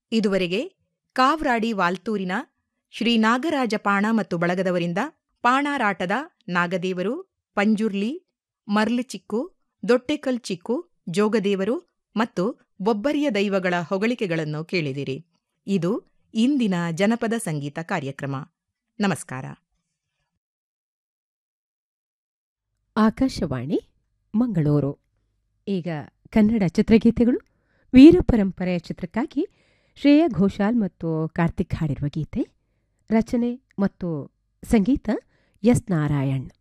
ಇದುವರೆಗೆ ಕಾವ್ರಾಡಿ ವಾಲ್ತೂರಿನ ಶ್ರೀ ನಾಗರಾಜ ಪಾಣ ಮತ್ತು ಬಳಗದವರಿಂದ ಪಾಣಾರಾಟದ ನಾಗದೇವರು ಪಂಜುರ್ಲಿ ಮರ್ಲ್ ಚಿಕ್ಕು ದೊಟ್ಟೆಕಲ್ ಚಿಕ್ಕು ಜೋಗದೇವರು ಮತ್ತು ಒಬ್ಬರಿಯ ದೈವಗಳ ಹೊಗಳಿಕೆಗಳನ್ನು ಕೇಳಿದಿರಿ ಇದು ಇಂದಿನ ಜನಪದ ಸಂಗೀತ ಕಾರ್ಯಕ್ರಮ ನಮಸ್ಕಾರ ಆಕಾಶವಾಣಿ ಮಂಗಳೂರು ಈಗ ಕನ್ನಡ ಚಿತ್ರಗೀತೆಗಳು ವೀರ ಪರಂಪರೆಯ ಚಿತ್ರಕ್ಕಾಗಿ ಶ್ರೇಯಾ ಘೋಷಾಲ್ ಮತ್ತು ಕಾರ್ತಿಕ್ ಹಾಡಿರುವ ಗೀತೆ ರಚನೆ ಮತ್ತು ಸಂಗೀತ ಎಸ್ ನಾರಾಯಣ್